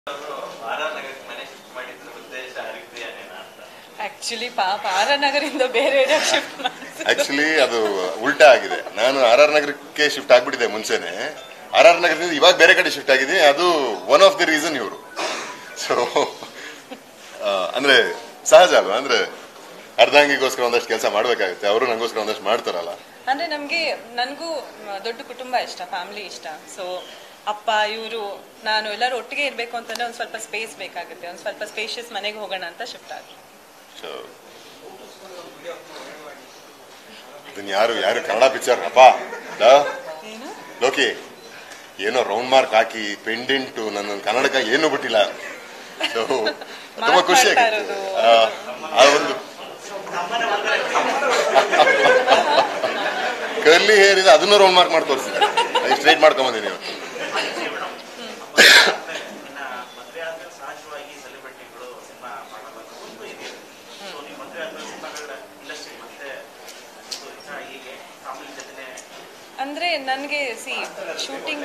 Actually ಪಾಪ R R ನಗರಿಂದ ಬೇರೆ ಏರಿಯಾಗೆ shift ಮಾಡಿದ್ರು ಆಕ್ಚುಲಿ ಅದು ಉಲ್ಟಾ ಆಗಿದೆ ನಾನು ಆರ್ ಆರ್ ನಗರಕ್ಕೆ ಶಿಫ್ಟ್ ಆಗ್ಬಿಟ್ಟಿದೆ ಮುಂಚೆನೆ ಆರ್ ಆರ್ ನಗರದಿಂದ ಇವಾಗ ಬೇರೆ ಕಡೆ ಶಿಫ್ಟ್ ಆಗಿದೆ ಅದು ಒನ್ ಆಫ್ ದಿ ರೀಸನ್ ಇವರು ಸೊ ಅಂದ್ರೆ ಸಹಜ ಅಲ್ವಾ ಅಂದ್ರೆ ಅರ್ಧಾಂಗಿಗೋಸ್ಕರ ಒಂದಷ್ಟು ಕೆಲಸ ಮಾಡ್ಬೇಕಾಗುತ್ತೆ ಅವರು ನಂಗೋಸ್ಕರ ಒಂದಷ್ಟು ಮಾಡ್ತಾರಲ್ಲ ಅಂದ್ರೆ ನಮ್ಗೆ ನನಗೂ ದೊಡ್ಡ ಕುಟುಂಬ ಇಷ್ಟ ಫ್ಯಾಮಿಲಿ ಇಷ್ಟ ಸೊ ಅಪ್ಪ ಇವರು ನಾನು ಎಲ್ಲರೂ ಒಟ್ಟಿಗೆ ಇರಬೇಕು ಅಂತಂದ್ರೆ ಒಂದು ಸ್ವಲ್ಪ ಸ್ಪೇಸ್ ಬೇಕಾಗುತ್ತೆ ಒಂದು ಸ್ವಲ್ಪ ಸ್ಪೇಷಿಯಸ್ ಮನೆಗೆ ಹೋಗೋಣ ಅಂತ ಶಿಫ್ಟ್ ಆಗಿ ಸೊ ಇದನ್ನ ಯಾರು ಯಾರು ಕನ್ನಡ ಪಿಕ್ಚರ್ ಅಪ್ಪ ಲೋ, ಏನು ಲೋಕಿ ಏನೋ ರೌಂಡ್ ಮಾರ್ಕ್ ಹಾಕಿ ಪೆಂಡೆಂಟು ನನ್ನ ಕನ್ನಡಕ ಏನು ಬಿಟ್ಟಿಲ್ಲ ಸೊ ತುಂಬಾ Mark ಖುಷಿ ಮಾಡ್ತಾ ಆಗಿತ್ತು ಇರೋದು. ಆ ಒಂದು ಕರ್ಲಿ ಹೇರ್ ಇದೆ ಅದನ್ನು ರೌಂಡ್ ಮಾರ್ಕ್ ಮಾಡಿ ತೋರಿಸಿದ್ದಾರೆ ಸ್ಟ್ರೈಟ್ ಮಾಡ್ಕೊಂಡ್ ಬಂದಿನಿ ಇವತ್ತು ಇನ್ನ ಮದುವೆ ಆದ್ಮೇಲೆ ಸಹಜವಾಗಿ ಸೆಲೆಬ್ರಿಟಿಗಳು ಸಿನಿಮಾ ಮಾಡಲ್ಲ ಒಂದು ಇದೆ ಸೊ ನೀವು ಮದುವೆ ಆದ್ಮೇಲೆ ಸಿನಿಮಾಗಳ ಇಂಡಸ್ಟ್ರಿ ಮತ್ತೆ ಇದು ಇನ್ನ ಹೀಗೆ ಫ್ಯಾಮಿಲಿ ಜೊತೆನೆ ಅಂದ್ರೆ ನನಗೆ ಸಿ ಶೂಟಿಂಗ್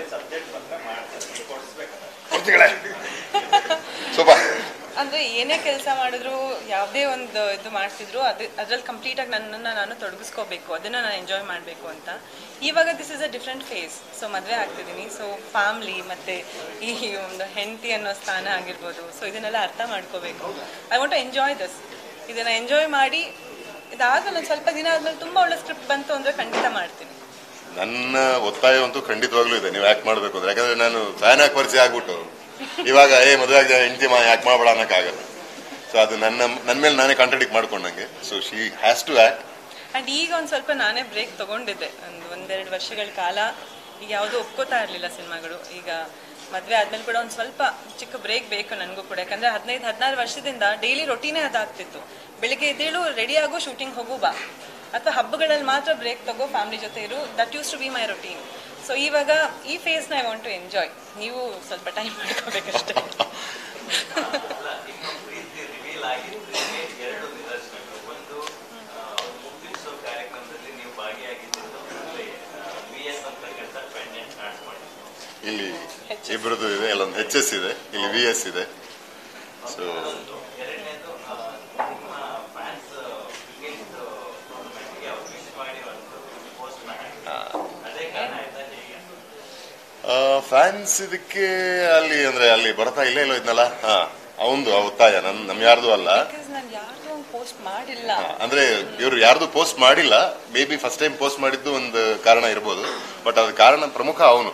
ಕೊಡ್ತೀಗಳೇ ಸ್ವಲ್ಪ ಅಂದ್ರೆ ಏನೇ ಕೆಲಸ ಮಾಡಿದ್ರು ಯಾವುದೇ ಒಂದು ಇದು ಮಾಡ್ತಿದ್ರು ಅದು ಅದ್ರಲ್ಲಿ ಕಂಪ್ಲೀಟ್ ಆಗಿ ನನ್ನನ್ನು ನಾನು ತೊಡಗಿಸ್ಕೋಬೇಕು ಅದನ್ನ ನಾನು ಎಂಜಾಯ್ ಮಾಡಬೇಕು ಅಂತ ಇವಾಗ this is a different phase so ಮದುವೆ ಆಗ್ತಿದ್ದೀನಿ ಸೊ ಫ್ಯಾಮ್ಲಿ ಮತ್ತೆ ಈ ಒಂದು ಹೆಂಡತಿ ಅನ್ನೋ ಸ್ಥಾನ ಆಗಿರ್ಬೋದು ಸೊ ಇದನ್ನೆಲ್ಲ ಅರ್ಥ ಮಾಡ್ಕೋಬೇಕು I want to enjoy this ಇದನ್ನ ಎಂಜಾಯ್ ಮಾಡಿ ಇದಾದ್ಮೇಲೆ ಒಂದು ಸ್ವಲ್ಪ ದಿನ ಆದ್ಮೇಲೆ ತುಂಬಾ ಒಳ್ಳೆ ಸ್ಕ್ರಿಪ್ಟ್ ಬಂತು ಅಂದ್ರೆ ಖಂಡಿತ ಮಾಡ್ತೀನಿ ನನ್ನ ಒತ್ತಾಯ ಅಂತೂ ಖಂಡಿತವಾಗ್ಲೂ ಇದೆ ನೀವು ಯಾಕೆ ಮಾಡ್ಬೇಕು ಅಂದ್ರೆ ಯಾಕಂದ್ರೆ ನಾನು ಫ್ಯಾನ್ ಆಗಿ ಪರಿಚಯ ಆಗ್ಬಿಟ್ಟು ಇವಾಗ ಏ ಮದುವೆ ಆಗಿದೆ ಹೆಂಡತಿ ಮಾ ಯಾಕೆ ಮಾಡಬೇಡ ಅನ್ನಕ್ಕಾಗಲ್ಲ ಸೊ ಅದು ನನ್ನ ನನ್ನ ಮೇಲೆ ನಾನೇ ಕಾಂಟ್ರಡಿಕ್ಟ್ ಮಾಡ್ಕೊಂಡಂಗೆ so she has to act and ಈಗ ಒಂದು ಸ್ವಲ್ಪ ನಾನೇ ಬ್ರೇಕ್ ತಗೊಂಡಿದ್ದೆ ಒಂದು ಒಂದೆರಡು ವರ್ಷಗಳ ಕಾಲ ಈಗ ಯಾವುದೂ ಒಪ್ಕೋತಾ ಇರಲಿಲ್ಲ ಸಿನಿಮಾಗಳು ಈಗ ಮದುವೆ ಆದ್ಮೇಲೆ ಕೂಡ ಒಂದು ಸ್ವಲ್ಪ ಚಿಕ್ಕ ಬ್ರೇಕ್ ಬೇಕು ನನಗೂ ಕೂಡ ಯಾಕಂದ್ರೆ ಹದಿನೈದು ಹದಿನಾರು ವರ್ಷದಿಂದ ಡೈಲಿ ರೊಟೀನೇ ಅದಾಗ್ತಿತ್ತು ಬೆಳಿಗ್ಗೆ ಎದ್ದೇಳು ರೆಡಿ ಆಗೋ ಶೂಟಿಂಗ್ ಹೋಗು ಬಾ ಅಥವಾ ಹಬ್ಬಗಳಲ್ಲಿ ಮಾತ್ರ ಬ್ರೇಕ್ ತಗೋ ಫ್ಯಾಮಿಲಿ ಜೊತೆ ಇರು that used to be my routine so ಇವಾಗ ಈ ಫೇಸ್ನ ಐ ವಾಂಟ್ ಟು ಎಂಜಾಯ್ ನೀವು ಸ್ವಲ್ಪ ಟೈಮ್ ಮಾಡ್ಕೋಬೇಕಷ್ಟೇ ಅಲ್ಲ ನಿಮ್ಮ ಪ್ರೀತಿ ರಿವೀಲ್ ಆಗಿದ್ರೆ ಎರಡು ನಿದರ್ಶನಗಳು ಒಂದು ಅವ್ರು ಮುಗಿಸೋ ಕಾರ್ಯಕ್ರಮದಲ್ಲಿ ನೀವು ಭಾಗಿಯಾಗಿದ್ದು ವಿ ಎಸ್ ಅಂತ ಕೆಲಸ ಪೆಂಡೆಂಟ್ ಸ್ಟಾರ್ಟ್ ಮಾಡಿ ಇಲ್ಲಿ ಇಬ್ಬರದು ಇದೆ ಅಲ್ಲೊಂದು ಎಚ್ ಎಸ್ ಇದೆ ಇಲ್ಲಿ ವಿ ಎಸ್ ಇದೆ ಸೊ ಎರಡನೇದು ನಿಮ್ಮ ಫ್ಯಾನ್ಸ್ ಕ್ರಿಕೆಟ್ ಟೂರ್ನಮೆಂಟ್ಗೆ ಅವ್ರು ವಿಶ್ ಮಾಡಿ ಒಂದು ಪೋಸ್ಟ್ ಮಾಡಿ ಅದೇ ಕಾರಣ ಆಯ್ತಾ ಹೇಗೆ ಫ್ಯಾನ್ಸ್ ಇದಕ್ಕೆ ಅಲ್ಲಿ ಅಂದ್ರೆ ಅಲ್ಲಿ ಬರ್ತಾ ಇಲ್ಲೇ ಇಲ್ಲೋ ಇದ್ನಲ್ಲ ಹಾ ಅವಂದು ಆ ಒತ್ತಾಯ ನನ್ ನಮ್ ಯಾರ್ದು ಅಲ್ಲ ಬಿಕಾಸ್ ನಾನು ಯಾರ್ದು ಒಂದು ಪೋಸ್ಟ್ ಮಾಡಿಲ್ಲ ಹಾ, ಅಂದ್ರೆ ಇವರು ಯಾರ್ದು ಪೋಸ್ಟ್ ಮಾಡಿಲ್ಲ maybe first time post ಮಾಡಿದ್ದು ಒಂದು ಕಾರಣ ಇರ್ಬೋದು ಬಟ್ ಅದ್ ಕಾರಣ ಪ್ರಮುಖ ಅವನು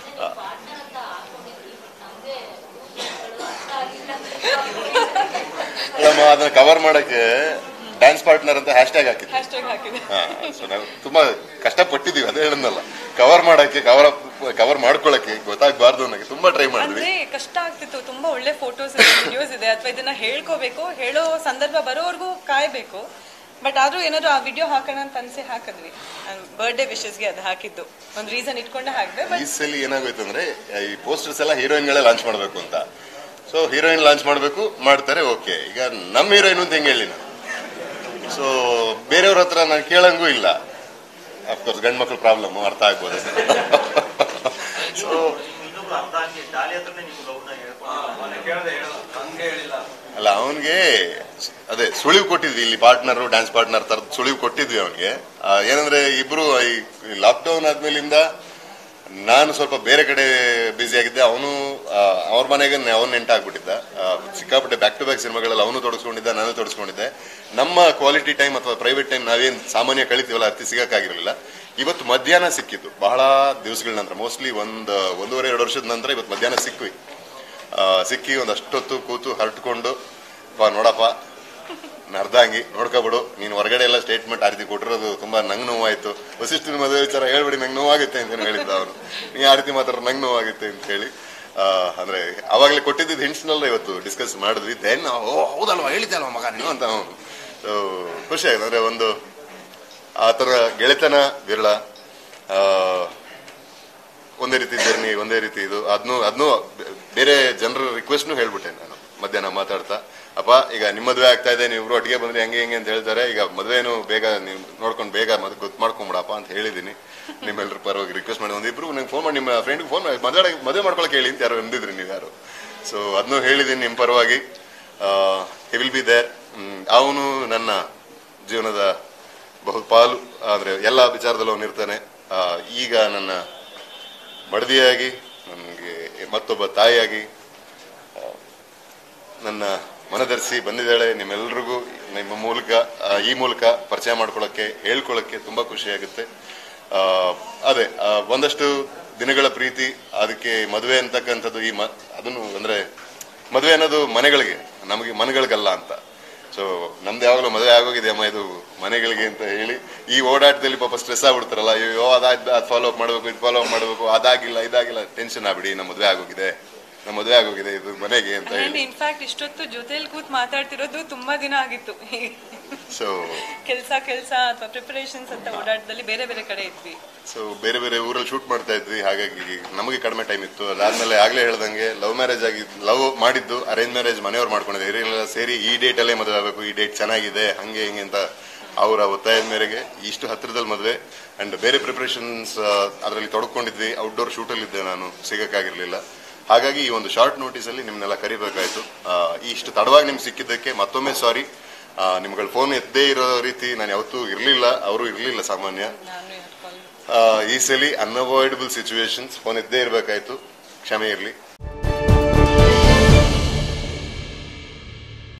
ನಮ್ಮ ಅದನ್ನ ಕವರ್ ಮಾಡಕ್ಕೆ ಡ್ಯಾನ್ಸ್ ಪಾರ್ಟ್ನರ್ ಅಂತ ಹ್ಯಾಶ್ ಟ್ಯಾಗ್ ಹಾಕಿದ್ವಿ ಹ್ಯಾಶ್ ಟ್ಯಾಗ್ ಹಾಕಿದೆ ಹಾ ಸೊ ನಾವು ತುಂಬಾ ಕಷ್ಟಪಟ್ಟಿದೀವಿ ಅದೇ ಹೇಳದ್ನಲ್ಲ ಕವರ್ ಮಾಡಕ್ಕೆ ಕವರ್ ಕವರ್ ಮಾಡ್ಕೊಳಕ್ಕೆ ಗೊತ್ತಾಗ್ಬಾರ್ದು ಅನ್ನಕ್ಕೆ ತುಂಬಾ ಟ್ರೈ ಮಾಡಿದ್ವಿ ಅಂದ್ರೆ ಕಷ್ಟ ಆಗ್ತಿತ್ತು ತುಂಬಾ ಒಳ್ಳೆ ಫೋಟೋಸ್ ಇದೆ ವಿಡಿಯೋಸ್ ಇದೆ ಅಥವಾ ಇದನ್ನ ಹೇಳ್ಕೋಬೇಕು ಹೇಳೋ ಸಂದರ್ಭ ಬರೋವರೆಗೂ ಕಾಯ್ಬೇಕು ಬಟ್ ಆದ್ರೂ ಏನಾದ್ರು ಆ ವಿಡಿಯೋ ಹಾಕೋಣ ಅಂತ ಅನ್ಸಿ ಹಾಕಿದ್ವಿ ಬರ್ಡೇ ವಿಶಸ್ಗೆ ಅದು ಹಾಕಿದ್ದು ಒಂದು ರೀಸನ್ ಇಟ್ಕೊಂಡೆ ಹಾಕಿದೆ ಈ ಬಟ್ ಸಲ ಏನಾಗೋಯ್ತು ಅಂದ್ರೆ ಈ ಪೋಸ್ಟರ್ಸ್ ಎಲ್ಲ ಹೀರೋಯಿನ್ಗಳೇ ಲಾಂಚ್ ಮಾಡಬೇಕು ಅಂತ ಸೊ ಹೀರೋಯಿನ್ ಲಾಂಚ್ ಮಾಡಬೇಕು ಮಾಡ್ತಾರೆ ಓಕೆ ಈಗ ನಮ್ಮ ಹೀರೋಯಿನ್ ಅಂತ ಹೆಂಗೆ ಹೇಳಿ ನಾನು ಸೊ ಬೇರೆಯವ್ರ ಹತ್ರ ನಾನು ಕೇಳಂಗೂ ಇಲ್ಲ ಅಫ್ಕೋರ್ಸ್ ಗಂಡ್ ಮಕ್ಳು ಪ್ರಾಬ್ಲಮ್ ಅರ್ಥ ಆಗ್ಬೋದು ಸೊ ಇನ್ನೊಬ್ರು ಅರ್ಧ ಹಂಗೆ ಡಾಲಿ ಹತ್ರನೇ ನೀವು ಲವ್ನ ಹೇಳ್ಕೊಂಡು ಅಲ್ಲ ಅವನಿಗೆ ಅದೇ ಸುಳಿವು ಕೊಟ್ಟಿದ್ವಿ ಇಲ್ಲಿ ಪಾರ್ಟ್ನರ್ ಡ್ಯಾನ್ಸ್ ಪಾರ್ಟ್ನರ್ ತರ ಸುಳಿವು ಕೊಟ್ಟಿದ್ವಿ ಅವನಿಗೆ ಏನಂದ್ರೆ ಇಬ್ರು ಈ ಲಾಕ್ಡೌನ್ ಆದ್ಮೇಲಿಂದ ನಾನು ಸ್ವಲ್ಪ ಬೇರೆ ಕಡೆ ಬ್ಯುಸಿ ಆಗಿದ್ದೆ ಅವನು ಅವ್ರ ಮನೆಗೆ ಅವನು ನೆಂಟಾಗ್ಬಿಟ್ಟಿದ್ದ ಆ, ಸಿಕ್ಕಾಪಟ್ಟೆ ಬ್ಯಾಕ್ ಟು ಬ್ಯಾಕ್ ಸಿನಿಮಾಗಳಲ್ಲಿ ಅವನು ತೊಡಸ್ಕೊಂಡಿದ್ದ ನಾನು ತೊಡಸ್ಕೊಂಡಿದ್ದೆ ನಮ್ಮ ಕ್ವಾಲಿಟಿ ಟೈಮ್ ಅಥವಾ ಪ್ರೈವೇಟ್ ಟೈಮ್ ನಾವೇನು ಸಾಮಾನ್ಯ ಕಳಿತೀವಲ್ಲ ಅತಿ ಸಿಗಕ್ಕಾಗಿರಲಿಲ್ಲ ಇವತ್ತು ಮಧ್ಯಾಹ್ನ ಸಿಕ್ಕಿದ್ದು ಬಹಳ ದಿವಸಗಳ ನಂತರ ಮೋಸ್ಟ್ಲಿ ಒಂದು ಒಂದೂವರೆ ಎರಡು ವರ್ಷದ ನಂತರ ಇವತ್ತು ಮಧ್ಯಾಹ್ನ ಸಿಕ್ವಿ ಆ, ಸಿಕ್ಕಿ ಒಂದು ಅಷ್ಟೊತ್ತು ಕೂತು ಹರಟ್ಕೊಂಡು ಬಾ ನೋಡಪ್ಪ ಅರ್ಧಾಂಗಿ ನೋಡ್ಕೊಬಿಡು ನೀನು ಹೊರಗಡೆ ಎಲ್ಲ ಸ್ಟೇಟ್ಮೆಂಟ್ ಆ ರೀತಿ ಕೊಟ್ಟಿರೋದು ತುಂಬಾ ನಂಗೆ ನೋವಾಯ್ತು ವಸಿಷ್ಠನ ಮದುವೆ ವಿಚಾರ ಹೇಳ್ಬಿಡಿ ನಂಗೆ ನೋವಾಗುತ್ತೆ ಅಂತ ಹೇಳಿದ್ದ ಅವನು ನೀ ಆ ರೀತಿ ಮಾತ್ರ ನಂಗೆ ನೋವಾಗುತ್ತೆ ಅಂತ ಹೇಳಿ ಆ, ಅಂದ್ರೆ ಅವಾಗಲೇ ಕೊಟ್ಟಿದ್ದ ಹಿಂಟ್ಸ್ನೆಲ್ಲ ಇವತ್ತು ಡಿಸ್ಕಸ್ ಮಾಡಿದ್ವಿ ದೆನ್ ಓ ಹೌದಲ್ವಾ ಹೇಳಿದ್ದೆ ಅಲ್ವಾ ಮಗ ನೀನು ಅಂತ ಅವನು ಸೊ ಖುಷಿ ಆಗಿದೆ ಅಂದ್ರೆ ಒಂದು ಆ ಥರ ಗೆಳೆತನ ವಿರಳ ಆ, ಒಂದೇ ರೀತಿ ಜರ್ನಿ ಒಂದೇ ರೀತಿ ಇದು ಅದನ್ನು ಅದನ್ನು ಬೇರೆ ಜನರ ರಿಕ್ವೆಸ್ಟ್ನು ಹೇಳ್ಬಿಟ್ಟೆ ನಾನು ಮಧ್ಯಾಹ್ನ ಮಾತಾಡ್ತಾ ಅಪ್ಪ ಈಗ ನಿಮ್ಮ ಮದುವೆ ಆಗ್ತಾ ಇದೆ ನೀವು ಒಟ್ಟಿಗೆ ಬಂದ್ರೆ ಹೆಂಗೆ ಹೆಂಗೆ ಅಂತ ಹೇಳ್ತಾರೆ ಈಗ ಮದುವೆನು ಬೇಗ ನೀವು ನೋಡ್ಕೊಂಡು ಬೇಗ ಮದ್ ಗೊತ್ತು ಮಾಡ್ಕೊಂಬಿಡಪ್ಪ ಅಂತ ಹೇಳಿದ್ದೀನಿ ನಿಮ್ಮೆಲ್ಲರ ಪರವಾಗಿ ರಿಕ್ವೆಸ್ಟ್ ಮಾಡಿ ಒಂದಿಬ್ರು ನಂಗೆ ಫೋನ್ ಮಾಡಿ ನಿಮ್ಮ ಫ್ರೆಂಡ್ಗೆ ಫೋನ್ ಮಾಡಿ ಮದುವೆ ಮದುವೆ ಮಾಡ್ಕೊಳಕ್ಕೆ ಹೇಳಿ ಅಂತ ಯಾರು ಅಂದಿದ್ರಿ ನೀವು ಯಾರು ಸೊ ಅದನ್ನು ಹೇಳಿದ್ದೀನಿ ನಿಮ್ಮ ಪರವಾಗಿ ಹಿ ವಿಲ್ ಬಿ ದೇರ್ ಅವನು ನನ್ನ ಜೀವನದ ಬಹುಪಾಲು ಅಂದರೆ ಎಲ್ಲ ವಿಚಾರದಲ್ಲೂ ಅವನು ಇರ್ತಾನೆ ಆ, ಈಗ ನನ್ನ ಮಡದಿಯಾಗಿ ನನಗೆ ಮತ್ತೊಬ್ಬ ತಾಯಿಯಾಗಿ ಆ, ನನ್ನ ಮನದರ್ಸಿ ಬಂದಿದ್ದಾಳೆ ನಿಮ್ಮೆಲ್ರಿಗೂ ನಿಮ್ಮ ಮೂಲಕ ಆ, ಈ ಮೂಲಕ ಪರಿಚಯ ಮಾಡ್ಕೊಳ್ಳೋಕ್ಕೆ ಹೇಳ್ಕೊಳ್ಳೋಕ್ಕೆ ತುಂಬ ಖುಷಿಯಾಗುತ್ತೆ ಆ, ಅದೇ ಆ, ಒಂದಷ್ಟು ದಿನಗಳ ಪ್ರೀತಿ ಅದಕ್ಕೆ ಮದುವೆ ಅಂತಕ್ಕಂಥದ್ದು ಈ ಮ ಅದನ್ನು ಅಂದರೆ ಮದುವೆ ಅನ್ನೋದು ಮನೆಗಳಿಗೆ ನಮಗೆ ಮನೆಗಳಿಗಲ್ಲ ಅಂತ ಸೊ ನಮ್ದು ಯಾವಾಗಲೂ ಮದುವೆ ಆಗೋಗಿದೆ ಅಮ್ಮ ಇದು ಮನೆಗಳಿಗೆ ಅಂತ ಹೇಳಿ ಈ ಓಡಾಟದಲ್ಲಿ ಪಾಪ ಸ್ಟ್ರೆಸ್ ಆಗ್ಬಿಡ್ತಾರಲ್ಲ ಅಯ್ಯೋ ಅದಾದ ಅದು ಫಾಲೋ ಅಪ್ ಮಾಡಬೇಕು ಇದು ಫಾಲೋ ಅಪ್ ಮಾಡಬೇಕು ಅದಾಗಿಲ್ಲ ಇದಾಗಿಲ್ಲ ಟೆನ್ಷನ್ ಆಗ್ಬಿಡಿ ನಮ್ಮ ಮದುವೆ ಆಗೋಗಿದೆ ನಮ್ಮ ಮದುವೆ ಆಗೋಗಿದೆ ಇದು ಮನೆಗೆ ಅಂತ ಅಂಡ್ ಹೇಳಿ ಇನ್ಫ್ಯಾಕ್ಟ್ ಇಷ್ಟೊತ್ತು ಜೊತೆಲಿ ಕೂತ್ ಮಾತಾಡ್ತಿರೋದು ತುಂಬಾ ದಿನ ಆಗಿತ್ತು ಸೊ ಕೆಲಸ ಕೆಲಸ ಅಥವಾ ಪ್ರಿಪರೇಷನ್ಸ್ ಅಂತ ಓಡಾಟದಲ್ಲಿ ಬೇರೆ ಬೇರೆ ಕಡೆ ಇದ್ವಿ ಸೊ ಬೇರೆ ಬೇರೆ ಊರಲ್ಲಿ ಶೂಟ್ ಮಾಡ್ತಾ ಇದ್ವಿ ಹಾಗಾಗಿ ನಮಗೆ ಕಡಿಮೆ ಟೈಮ್ ಇತ್ತು ಅದಾದ್ಮೇಲೆ ಆಗ್ಲೇ ಹೇಳ್ದಂಗೆ ಲವ್ ಮ್ಯಾರೇಜ್ ಆಗಿ ಲವ್ ಮಾಡಿದ್ದು ಅರೇಂಜ್ ಮ್ಯಾರೇಜ್ ಮನೆಯವ್ರು ಮಾಡ್ಕೊಂಡಿದ್ದೆ ಹಿರಿಯರೆಲ್ಲ ಸೇರಿ ಈ ಡೇಟ್ ಅಲ್ಲೇ ಮದುವೆ ಆಗಬೇಕು ಈ ಡೇಟ್ ಚೆನ್ನಾಗಿದೆ ಹಂಗೆ ಹಿಂಗೆ ಅಂತ ಅವರ ಒತ್ತಾಯದ ಮೇರೆಗೆ ಇಷ್ಟು ಹತ್ತಿರದಲ್ಲಿ ಮದುವೆ ಅಂಡ್ ಬೇರೆ ಪ್ರಿಪರೇಷನ್ಸ್ ಅದರಲ್ಲಿ ತೊಡ್ಕೊಂಡಿದ್ವಿ ಔಟ್ಡೋರ್ ಶೂಟಲ್ಲಿ ಇದ್ದೆ ನಾನು ಸಿಗಕ್ಕಾಗಿರ್ಲಿಲ್ಲ ಹಾಗಾಗಿ ಈ ಒಂದು ಶಾರ್ಟ್ ನೋಟಿಸ್ ಅಲ್ಲಿ ನಿಮ್ನೆಲ್ಲ ಕರಿಬೇಕಾಯ್ತು ಆ, ಈ ಇಷ್ಟು ತಡವಾಗಿ ನಿಮ್ಗೆ ಸಿಕ್ಕಿದ್ದಕ್ಕೆ ಮತ್ತೊಮ್ಮೆ ಸಾರಿ ನಿಮ್ಗಳ ಫೋನ್ ಎದ್ದೇ ಇರೋ ರೀತಿ ನಾನು ಯಾವತ್ತೂ ಇರಲಿಲ್ಲ ಅವರು ಇರಲಿಲ್ಲ ಸಾಮಾನ್ಯ ನಾನು call ಆ, ಈ ಸಲ ಅನ್ಅವಾಯ್ಡಬಲ್ ಸಿಚುವೇಶನ್ಸ್ ಫೋನ್ ಇದ್ದೇ ಇರಬೇಕಾಯ್ತು ಕ್ಷಮೆ ಇರಲಿ